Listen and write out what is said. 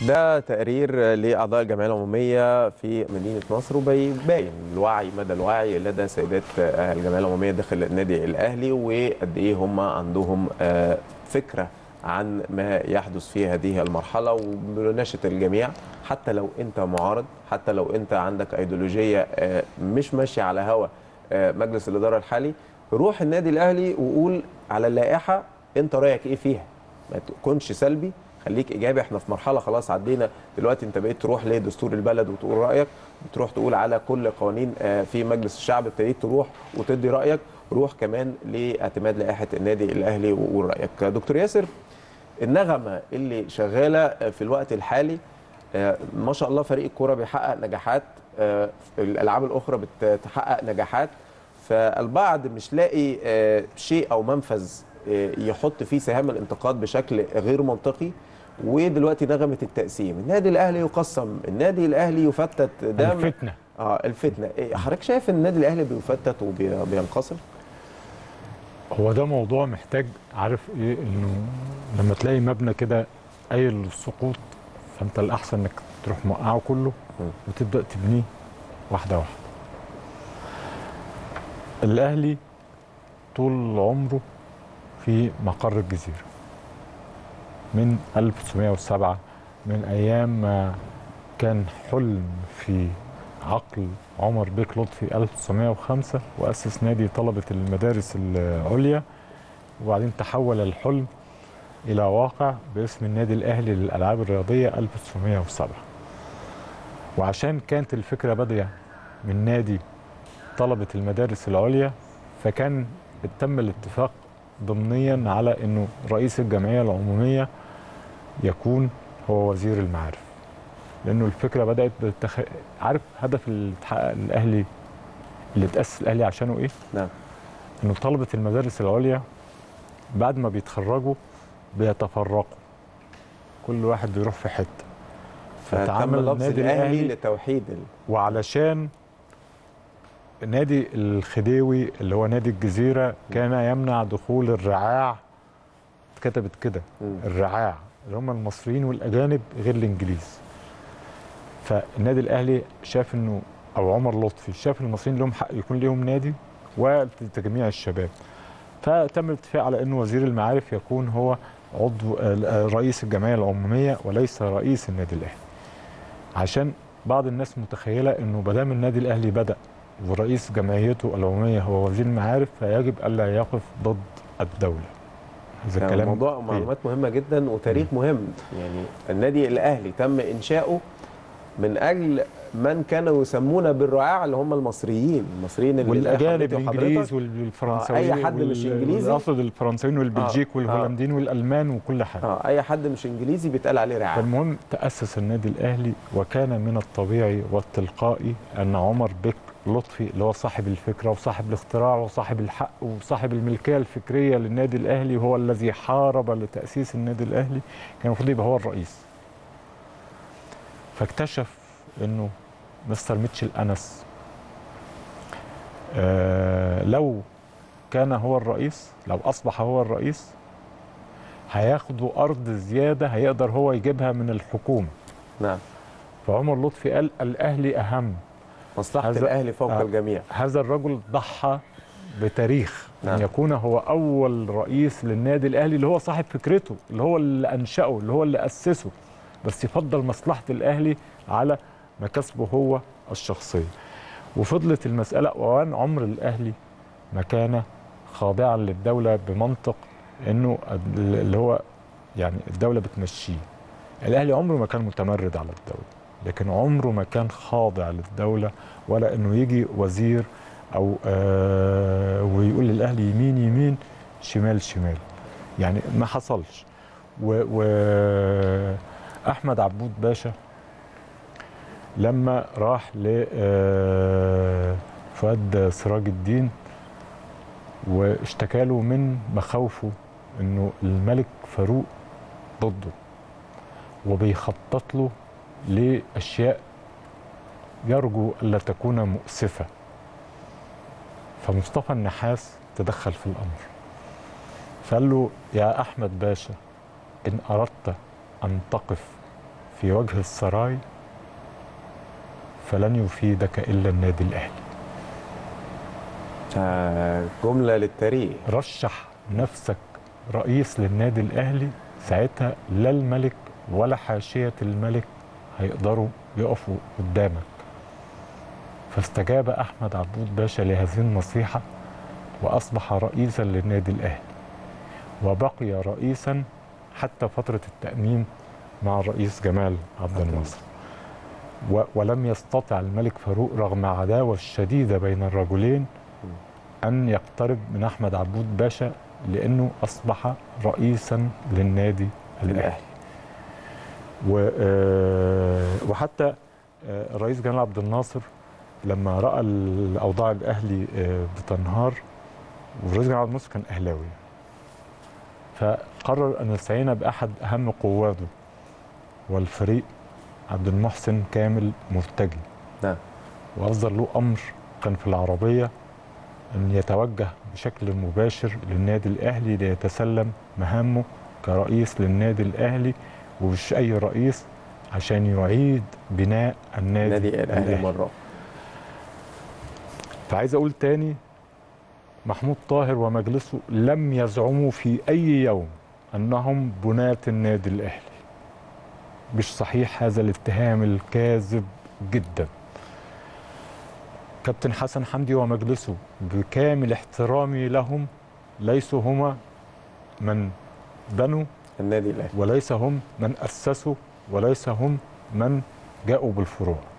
ده تقرير لاعضاء الجمعيه العموميه في مدينه نصر وبيبين الوعي مدى الوعي لدى سيدات الجمعيه العموميه داخل النادي الاهلي وقد ايه هم عندهم فكره عن ما يحدث في هذه المرحله وبنناشد الجميع حتى لو انت معارض حتى لو انت عندك ايديولوجيه مش ماشيه على هوا مجلس الاداره الحالي روح النادي الاهلي وقول على اللائحه انت رايك ايه فيها ما تكونش سلبي خليك ايجابي احنا في مرحله خلاص عدينا دلوقتي انت بقيت تروح لدستور البلد وتقول رايك بتروح تقول على كل قوانين في مجلس الشعب ابتديت تروح وتدي رايك روح كمان لاعتماد لائحه النادي الاهلي وقول رايك دكتور ياسر النغمه اللي شغاله في الوقت الحالي ما شاء الله فريق الكوره بيحقق نجاحات الالعاب الاخرى بتحقق نجاحات فالبعض مش لاقي شيء او منفذ يحط فيه سهام الانتقاد بشكل غير منطقي ودلوقتي نغمه التقسيم النادي الاهلي يقسم النادي الاهلي يفتت ده الفتنه اه الفتنه حضرتك شايف ان النادي الاهلي بيفتت وبينقسم هو ده موضوع محتاج عارف ايه انه لما تلاقي مبنى كده قايل للسقوط فانت الاحسن انك تروح موقعه كله وتبدا تبنيه واحده واحده الاهلي طول عمره في مقر الجزيره من 1907 من ايام ما كان حلم في عقل عمر بيك لطفي 1905 واسس نادي طلبه المدارس العليا وبعدين تحول الحلم الى واقع باسم النادي الاهلي للالعاب الرياضيه 1907 وعشان كانت الفكره باديه من نادي طلبه المدارس العليا فكان تم الاتفاق ضمنيا على انه رئيس الجمعيه العموميه يكون هو وزير المعارف لانه الفكره بدات بالتخ... عارف هدف اللي اتحقق الاهلي اللي اتاسس الاهلي عشانه ايه؟ نعم انه طلبه المدارس العليا بعد ما بيتخرجوا بيتفرقوا كل واحد بيروح في حته فتعامل لفظ الاهلي لتوحيد ال... وعلشان نادي الخديوي اللي هو نادي الجزيره كان يمنع دخول الرعاع اتكتبت كده الرعاع اللي هم المصريين والاجانب غير الانجليز فالنادي الاهلي شاف انه او عمر لطفي شاف المصريين لهم حق يكون لهم نادي وتجميع الشباب فتم الاتفاق على انه وزير المعارف يكون هو عضو رئيس الجمعيه العموميه وليس رئيس النادي الاهلي عشان بعض الناس متخيله انه ما دام النادي الاهلي بدا ورئيس جمعيته العموميه هو وزير المعارف فيجب الا يقف ضد الدوله هذا الكلام موضوع معلومات مهمه جدا وتاريخ مهم يعني النادي الاهلي تم انشاؤه من اجل من كانوا يسمون بالرعاع اللي هم المصريين المصريين اللي والاجانب الانجليز والفرنساويين اي حد مش انجليزي اقصد الفرنساويين والبلجيك آه والهولنديين والالمان وكل حاجه اه اي حد مش انجليزي بيتقال عليه رعاع فالمهم تاسس النادي الاهلي وكان من الطبيعي والتلقائي ان عمر بك لطفي اللي هو صاحب الفكره وصاحب الاختراع وصاحب الحق وصاحب الملكيه الفكريه للنادي الاهلي وهو الذي حارب لتاسيس النادي الاهلي كان المفروض يبقى هو الرئيس فاكتشف انه مستر ميتشل انس آه لو كان هو الرئيس لو اصبح هو الرئيس هياخدوا ارض زياده هيقدر هو يجيبها من الحكومه نعم فعمر لطفي قال الاهلي اهم مصلحه الاهلي فوق آه الجميع هذا الرجل ضحى بتاريخ نعم. ان يكون هو اول رئيس للنادي الاهلي اللي هو صاحب فكرته اللي هو اللي انشاه اللي هو اللي اسسه بس يفضل مصلحه الاهلي على مكاسبه هو الشخصيه وفضلت المساله وان عمر الاهلي ما كان خاضعا للدوله بمنطق انه اللي هو يعني الدوله بتمشيه الاهلي عمره ما كان متمرد على الدوله لكن عمره ما كان خاضع للدوله ولا انه يجي وزير او آه ويقول للاهلي يمين يمين شمال شمال يعني ما حصلش و, و احمد عبود باشا لما راح ل فؤاد سراج الدين واشتكى له من مخاوفه انه الملك فاروق ضده وبيخطط له لاشياء يرجو الا تكون مؤسفه فمصطفى النحاس تدخل في الامر فقال له يا احمد باشا ان اردت ان تقف في وجه السراي فلن يفيدك الا النادي الاهلي آه، جمله للتاريخ رشح نفسك رئيس للنادي الاهلي ساعتها لا الملك ولا حاشيه الملك هيقدروا يقفوا قدامك فاستجاب احمد عبود باشا لهذه النصيحه واصبح رئيسا للنادي الاهلي وبقي رئيسا حتى فتره التامين مع الرئيس جمال عبد عبد الناصر و- ولم يستطع الملك فاروق رغم عداوه الشديده بين الرجلين ان يقترب من احمد عبود باشا لانه اصبح رئيسا للنادي الاهلي الاهلي و- آه، وحتى آه، الرئيس جمال عبد الناصر لما راى الاوضاع الاهلي آه، بتنهار والرئيس جمال عبد الناصر كان اهلاوي فقرر ان يستعين باحد اهم قواده والفريق عبد المحسن كامل مرتجي نعم واصدر له امر كان في العربيه ان يتوجه بشكل مباشر للنادي الاهلي ليتسلم مهامه كرئيس للنادي الاهلي ومش اي رئيس عشان يعيد بناء النادي, نادي الاهلي مره فعايز اقول تاني محمود طاهر ومجلسه لم يزعموا في اي يوم انهم بناة النادي الاهلي مش صحيح هذا الاتهام الكاذب جدا كابتن حسن حمدي ومجلسه بكامل احترامي لهم ليسوا هما من بنوا النادي الاهلي وليس هم من أسسوا وليس هم من جاءوا بالفروع